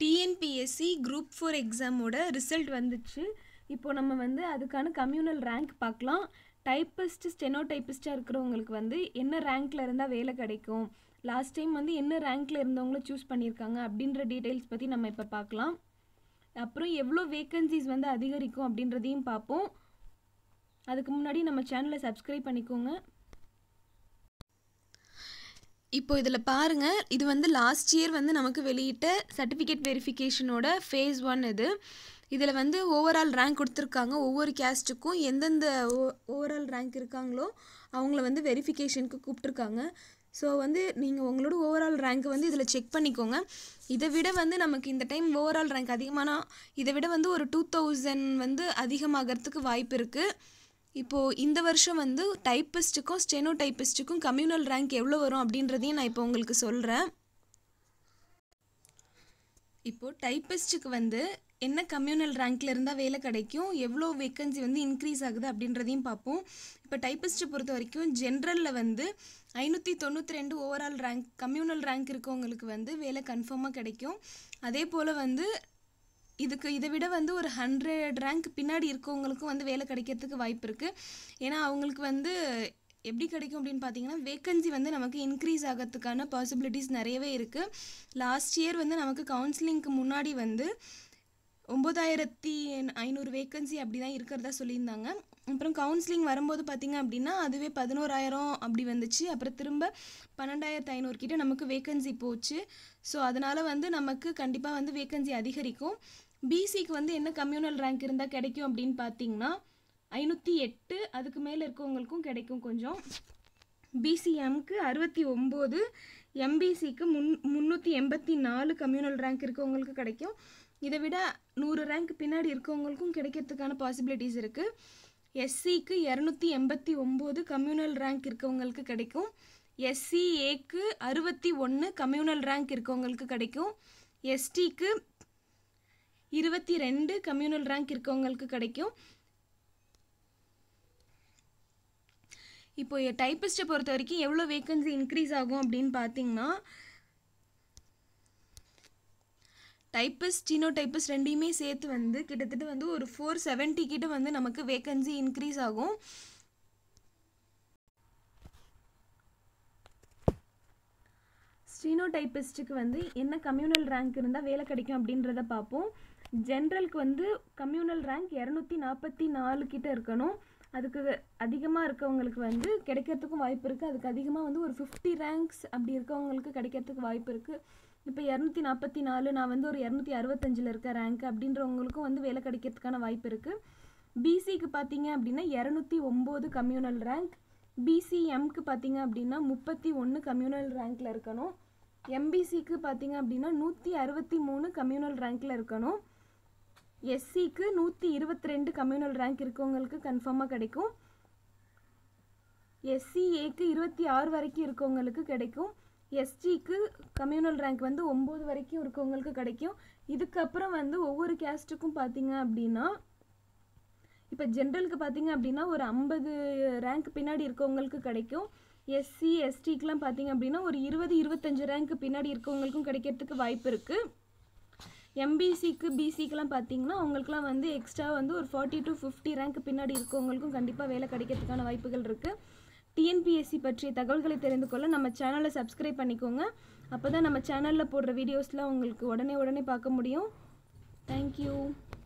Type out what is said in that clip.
TNPSC group four எக்ஸாமோட result வந்துச்சு இப்போ நம்ம வந்து அதுக்கான கம்யூனல் ரேங்க் பார்க்கலாம் டைப்பிஸ்ட் ஸ்டெனோ டைப்பிஸ்ட்டாக இருக்கிறவங்களுக்கு வந்து என்ன ரேங்க்கில் இருந்தால் வேலை கிடைக்கும் லாஸ்ட் டைம் வந்து என்ன ரேங்க்கில் இருந்தவங்கள சூஸ் பண்ணியிருக்காங்க அப்படின்ற டீட்டெயில்ஸ் பற்றி நம்ம இப்போ பார்க்கலாம் அப்புறம் எவ்வளோ வேக்கன்சிஸ் வந்து அதிகரிக்கும் அப்படின்றதையும் பார்ப்போம் அதுக்கு முன்னாடி நம்ம சேனலை சப்ஸ்கிரைப் பண்ணிக்கோங்க இப்போ இதில் பாருங்கள் இது வந்து லாஸ்ட் இயர் வந்து நமக்கு வெளியிட்ட சர்டிஃபிகேட் வெரிஃபிகேஷனோட ஃபேஸ் ஒன் இது இதில் வந்து ஓவரால் ரேங்க் கொடுத்துருக்காங்க ஒவ்வொரு கேஸ்ட்டுக்கும் எந்தெந்த ஓ ஓவரால் ரேங்க் இருக்காங்களோ அவங்கள வந்து வெரிஃபிகேஷனுக்கு கூப்பிட்ருக்காங்க ஸோ வந்து நீங்கள் உங்களோட ஓவரால் ரேங்க்கை வந்து இதில் செக் பண்ணிக்கோங்க இதை விட வந்து நமக்கு இந்த டைம் ஓவரால் ரேங்க் அதிகமானா இதை விட வந்து ஒரு டூ தௌசண்ட் வந்து அதிகமாகறதுக்கு வாய்ப்பு இருக்குது இப்போது இந்த வருஷம் வந்து டைப்பிஸ்ட்டுக்கும் ஸ்டெனோ டைப்பிஸ்ட்டுக்கும் கம்யூனல் ரேங்க் எவ்வளோ வரும் அப்படின்றதையும் நான் இப்போ உங்களுக்கு சொல்கிறேன் இப்போது டைப்பிஸ்ட்டுக்கு வந்து என்ன கம்யூனல் ரேங்க்கில் இருந்தால் வேலை கிடைக்கும் எவ்வளோ வேக்கன்சி வந்து இன்க்ரீஸ் ஆகுது அப்படின்றதையும் பார்ப்போம் இப்போ டைப்பிஸ்ட்டை பொறுத்த வரைக்கும் ஜென்ரலில் வந்து ஐநூற்றி தொண்ணூற்றி ரெண்டு ஓவரால் ரேங்க் கம்யூனல் ரேங்க் இருக்கவங்களுக்கு வந்து வேலை கன்ஃபார்மாக கிடைக்கும் அதே போல் வந்து இதுக்கு இதை விட வந்து ஒரு ஹண்ட்ரட் ரேங்க் பின்னாடி இருக்கவங்களுக்கும் வந்து வேலை கிடைக்கிறதுக்கு வாய்ப்பு இருக்குது ஏன்னா அவங்களுக்கு வந்து எப்படி கிடைக்கும் அப்படின்னு பார்த்தீங்கன்னா வேக்கன்சி வந்து நமக்கு இன்க்ரீஸ் ஆகிறதுக்கான பாசிபிலிட்டிஸ் நிறையவே இருக்குது லாஸ்ட் இயர் வந்து நமக்கு கவுன்சிலிங்க்கு முன்னாடி வந்து ஒம்பதாயிரத்தி ஐநூறு வேக்கன்சி அப்படி தான் இருக்கிறதா சொல்லியிருந்தாங்க அப்புறம் கவுன்சிலிங் வரும்போது பார்த்திங்க அப்படின்னா அதுவே பதினோராயிரம் அப்படி வந்துச்சு அப்புறம் திரும்ப பன்னெண்டாயிரத்து ஐநூறு கிட்ட நமக்கு வேக்கன்சி போச்சு ஸோ அதனால் வந்து நமக்கு கண்டிப்பாக வந்து வேக்கன்சி அதிகரிக்கும் பிசிக்கு வந்து என்ன கம்யூனல் ரேங்க் இருந்தால் கிடைக்கும் அப்படின்னு பார்த்தீங்கன்னா ஐநூற்றி எட்டு அதுக்கு மேலே இருக்கவங்களுக்கும் கிடைக்கும் கொஞ்சம் பிசிஎம்க்கு அறுபத்தி ஒம்பது எம்பிசிக்கு முன் முந்நூற்றி எண்பத்தி நாலு கம்யூனல் ரேங்க் இருக்கவங்களுக்கு கிடைக்கும் இதை விட நூறு ரேங்க் பின்னாடி இருக்கவங்களுக்கும் கிடைக்கிறதுக்கான பாசிபிலிட்டிஸ் இருக்குது எஸ்சிக்கு இரநூத்தி எண்பத்தி ஒம்பது கம்யூனல் ரேங்க் இருக்கவங்களுக்கு கிடைக்கும் எஸ்சிஏக்கு அறுபத்தி ஒன்று கம்யூனல் ரேங்க் இருக்கவங்களுக்கு கிடைக்கும் எஸ்டிக்கு இருபத்தி ரெண்டு கம்யூனல் ரேங்க் இருக்கவங்களுக்கு கிடைக்கும் இப்போ டைப்பிஸ்ட்டை பொறுத்த வரைக்கும் எவ்வளோ வேக்கன்சி இன்க்ரீஸ் ஆகும் அப்படின்னு பார்த்தீங்கன்னா டைப்பிஸ்ட் ஜீனோ டைப்பிஸ்ட் ரெண்டையுமே சேர்த்து வந்து கிட்டத்தட்ட வந்து ஒரு ஃபோர் செவன்ட்டி கிட்ட வந்து நமக்கு வேக்கன்சி இன்க்ரீஸ் ஆகும் ஸ்டீனோ டைப்பிஸ்ட்டுக்கு வந்து என்ன கம்யூனல் ரேங்க் இருந்தால் வேலை கிடைக்கும் அப்படின்றத பார்ப்போம் ஜென்ரலுக்கு வந்து கம்யூனல் ரேங்க் இரநூத்தி நாற்பத்தி நாலு கிட்ட இருக்கணும் அதுக்கு அதிகமாக இருக்கவங்களுக்கு வந்து கிடைக்கிறதுக்கும் வாய்ப்பு இருக்குது அதுக்கு அதிகமாக வந்து ஒரு ஃபிஃப்டி ரேங்க்ஸ் அப்படி இருக்கவங்களுக்கு கிடைக்கிறதுக்கு வாய்ப்பு இருக்குது இப்போ இரநூத்தி நாற்பத்தி நாலு நான் வந்து ஒரு இரநூத்தி அறுபத்தஞ்சில் இருக்க ரேங்க் அப்படின்றவங்களுக்கும் வந்து வேலை கிடைக்கிறதுக்கான வாய்ப்பு இருக்குது பிசிக்கு பார்த்தீங்க அப்படின்னா இரநூத்தி ஒம்பது கம்யூனல் ரேங்க் பிசிஎம்க்கு பார்த்தீங்க அப்படின்னா முப்பத்தி ஒன்று கம்யூனல் ரேங்க்கில் இருக்கணும் எம்பிசிக்கு பார்த்தீங்க அப்படின்னா நூற்றி அறுபத்தி மூணு கம்யூனல் ரேங்க்கில் இருக்கணும் எஸ்சிக்கு நூற்றி இருபத்தி ரெண்டு கம்யூனல் ரேங்க் இருக்கவங்களுக்கு கன்ஃபார்மாக கிடைக்கும் எஸ்சிஏக்கு இருபத்தி ஆறு வரைக்கும் இருக்கவங்களுக்கு கிடைக்கும் எஸ்டிக்கு கம்யூனல் ரேங்க் வந்து ஒம்பது வரைக்கும் இருக்கவங்களுக்கு கிடைக்கும் இதுக்கப்புறம் வந்து ஒவ்வொரு கேஸ்ட்டுக்கும் பார்த்தீங்க அப்படின்னா இப்போ ஜென்ரலுக்கு பார்த்தீங்க அப்படின்னா ஒரு ஐம்பது ரேங்க் பின்னாடி இருக்கவங்களுக்கு கிடைக்கும் எஸ்சி எஸ்டிக்கெலாம் பார்த்தீங்க அப்படின்னா ஒரு இருபது இருபத்தஞ்சு ரேங்க் பின்னாடி இருக்கவங்களுக்கும் கிடைக்கிறதுக்கு வாய்ப்பு இருக்குது எம்பிசிக்கு பிசிக்கெலாம் பார்த்தீங்கன்னா அவங்களுக்குலாம் வந்து எக்ஸ்ட்ரா வந்து ஒரு ஃபார்ட்டி டு ஃபிஃப்டி ரேங்க் பின்னாடி இருக்கவங்களுக்கும் கண்டிப்பாக வேலை கிடைக்கிறதுக்கான வாய்ப்புகள் இருக்குது டிஎன்பிஎஸ்சி பற்றிய தகவல்களை தெரிந்து கொள்ள நம்ம சேனலை சப்ஸ்கிரைப் பண்ணிக்கோங்க அப்போ தான் நம்ம சேனலில் போடுற வீடியோஸ்லாம் உங்களுக்கு உடனே உடனே பார்க்க முடியும் தேங்க்யூ